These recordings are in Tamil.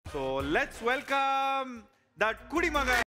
ஸோ லெட்ஸ் வெல்கம் தட் குடிமகன்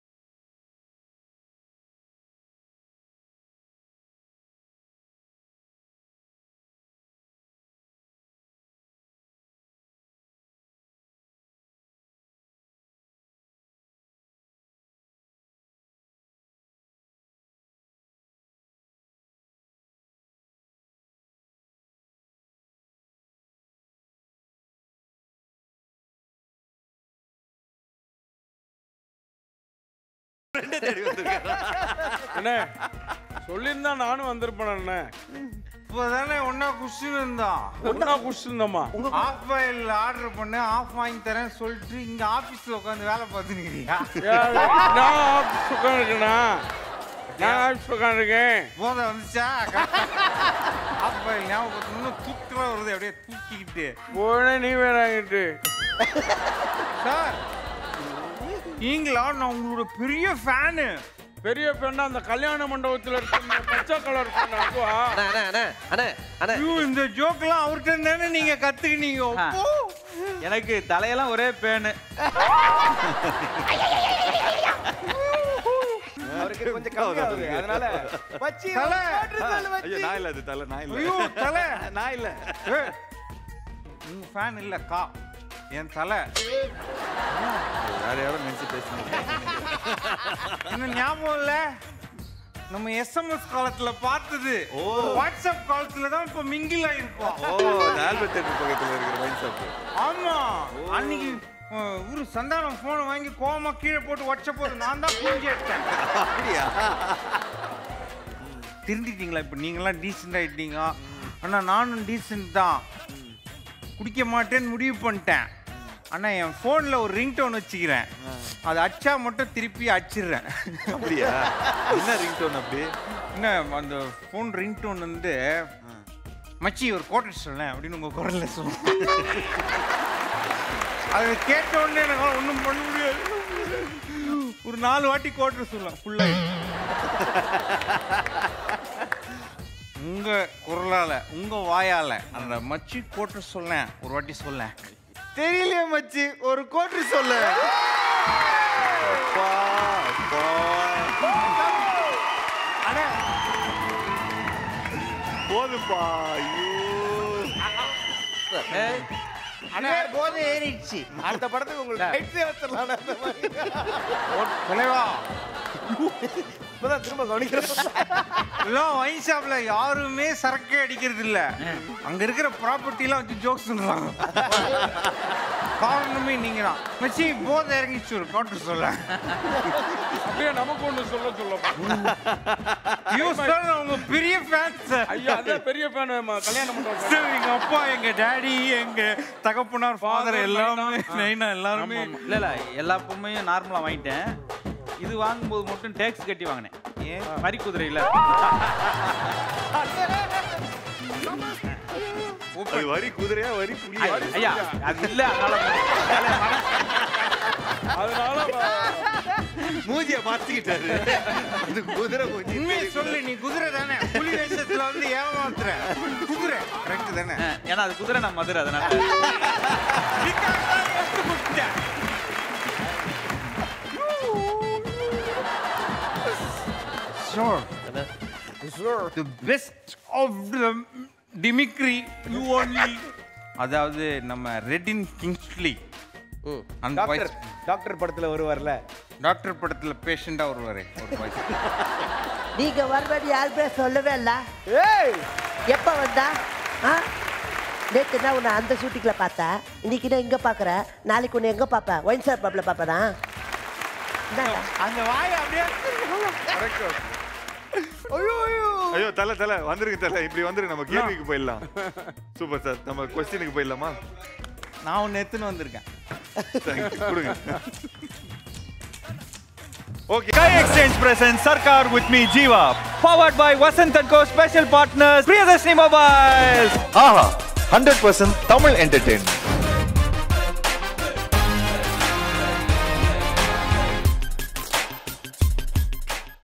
அண்ணே சொல்லியிருந்தா நானும் வந்திருப்பேன் அண்ணே இப்போதானே ஒன்னா குஷின் இருந்தான் ஒன்னா குடிச்சிருந்தோமா ஆஃப் ஆயில் ஆர்டர் பண்ணு ஆஃப் வாங்கி தரேன் சொல்லிட்டு இங்க ஆபீஸ்ல உட்காந்து வேலை பார்த்துக்கிறியா நான் ஆஃபீஸ் உட்காந்துருக்கேனா நான் ஆஃபீஸ் உட்காந்துருக்கேன் போதை வந்துச்சா ஆஃப் ஆயில் ஞாபகப்படுத்தணும்னு தூக்கிற வருது அப்படியே தூக்கிக்கிட்டு போனே நீ வேணாங்கிட்டு சார் நீங்களா நான் உங்களோட பெரிய ஃபேனு பெரிய பெண்ணா அந்த கல்யாண மண்டபத்தில் இருக்க இந்த பச்சை கலர் பெண் அதுவா அண்ணா அண்ணா அண்ணா அண்ணா அண்ணா ஐயோ இந்த ஜோக்கெல்லாம் அவர்கிட்ட தானே நீங்க கத்துக்கினீங்க அப்போ எனக்கு தலையெல்லாம் ஒரே பேனு அவருக்கு கொஞ்சம் கம்மியாகுது அதனால பச்சி தலை ஐயோ நான் இல்ல அது தலை நான் இல்ல ஐயோ தலை நான் இல்ல ஏய், உங்க ஃபேன் இல்ல கா என் தலை வேற யாரும் நினைச்சு பேசுங்க இன்னும் ஞாபகம் இல்ல நம்ம எஸ்எம்எஸ் காலத்துல பார்த்தது ஓ. வாட்ஸ்அப் காலத்துல தான் இப்ப மிங்கில் ஆயிருக்கோம் ஓ இந்த ஆல்பர்ட் தேட்டர் பக்கத்துல இருக்கிற வைன் ஷாப் ஆமா அன்னைக்கு அஹ், இவரு சந்தானம் போனை வாங்கி கோவமா கீழே போட்டு உடச்ச போது நான் தான் புரிஞ்சு எடுத்தேன் அப்படியா திருந்திட்டீங்களா இப்போ நீங்களாம் டீசெண்ட் ஆயிட்டீங்க ஆனா நானும் டீசெண்ட் தான் குடிக்க மாட்டேன்னு முடிவு பண்ணிட்டேன் ஆனா என் ஃபோன்ல ஒரு ரிங்டோன் வச்சுக்கிறேன் அது அடிச்சா மட்டும் திருப்பி அடிச்சிடுறேன் அப்படியா என்ன ரிங்டோன் அப்படி என்ன அந்த ஃபோன் ரிங்டோன் வந்து மச்சி ஒரு கோட்டர் சொல்லேன் அப்படின்னு உங்க குரல்ல சொல்லுங்க அது கேட்ட உடனே எனக்கு ஒன்றும் பண்ண முடியாது ஒரு நாலு வாட்டி கோட்டர் சொல்லலாம் ஃபுல்லாக உங்க குரலால உங்க வாயால அந்த மச்சி கோட்டர் சொல்லேன் ஒரு வாட்டி சொல்லேன் தெரியலையே மச்சி ஒரு கோட்ரி சொல்லு அப்பா அப்பா போதும்பா ஐயோ அண்ணா போதை ஏறிடுச்சு அடுத்த படத்துக்கு உங்களுக்கு ரைட்ஸே வச்சிடலாம் அந்த மாதிரி தலைவா இப்பதான் திரும்ப கவனிக்கிறேன் எல்லாம் ஒயின் ஷாப்ல யாருமே சரக்கே அடிக்கிறது இல்ல அங்க இருக்கிற ப்ராப்பர்ட்டி எல்லாம் வச்சு ஜோக்ஸ் சொல்றாங்க காரணமே நீங்க தான் மச்சி போதை இறங்கிச்சு ஒரு கோட்டர் சொல்ல அப்படியே நமக்கு ஒன்று சொல்ல சொல்ல யூஸ் அவங்க பெரிய ஃபேன்ஸ் ஐயா அதான் பெரிய ஃபேன் கல்யாண மண்டபம் சார் எங்க அப்பா எங்க டாடி எங்க தகப்பனார் ஃபாதர் Father, எல்லாமே நைனா. நைனா எல்லாருமே ஆமா, ஆமா. இல்ல இல்ல எல்லா பொம்மையும் நார்மலா வாங்கிட்டேன் இது வாங்கும்போது மட்டும் டேக்ஸ் கட்டி வாங்கினேன் ஏன் வரி குதிரை இல்ல அது வரி குதிரையா வரி புலியா ஐயா அது இல்ல அதனால அதனால மூஞ்சிய மாத்திக்கிட்டாரு அது குதிரை மூஞ்சி உண்மையை சொல்லு நீ குதிரை தானே புலி வேஷத்துல வந்து ஏமாத்துற குதிரை கரெக்ட் தானே அஹ், ஏன்னா அது குதிரை நான் மதுரை அதனால Sure. The best of the mimicry you only. அதாவது நம்ம ரெடின் கிங்ஸ்லி அந்த டாக்டர் voice. டாக்டர் படத்துல வருவார்ல டாக்டர் படத்துல பேஷண்டா வருவாரு ஒரு voice. நீங்க வருவது யாருமே சொல்லவே இல்ல ஏய் எப்ப வந்தா ஆ நேற்று நான் உன்னை அந்த ஷூட்டிங்கில் பார்த்தேன் இன்னைக்கு நான் இங்கே பார்க்குறேன் நாளைக்கு உன்னை எங்கே பார்ப்பேன் ஒயின் ஷாப் பப்பில் பார்ப்பேனா என்னடா? அந்த வாய் அப்படியே ஐயோ தலை தலை வந்துருங்க தலை இப்படி வந்துரு நம்ம கேள்விக்கு போயிடலாம் சூப்பர் சார் நம்ம கொஸ்டினுக்கு போயிடலாமா நான் ஒன்று எடுத்துன்னு வந்திருக்கேன் Thank you. கொடுங்க Okay. Sky Exchange presents Sarkar with me Jiva. Powered by Vasant and Co. Special partners Priyadashini Mobiles. ஆஹா ஹண்ட்ரட் பர்சன்ட் தமிழ் என்டர்டெயின்மெண்ட்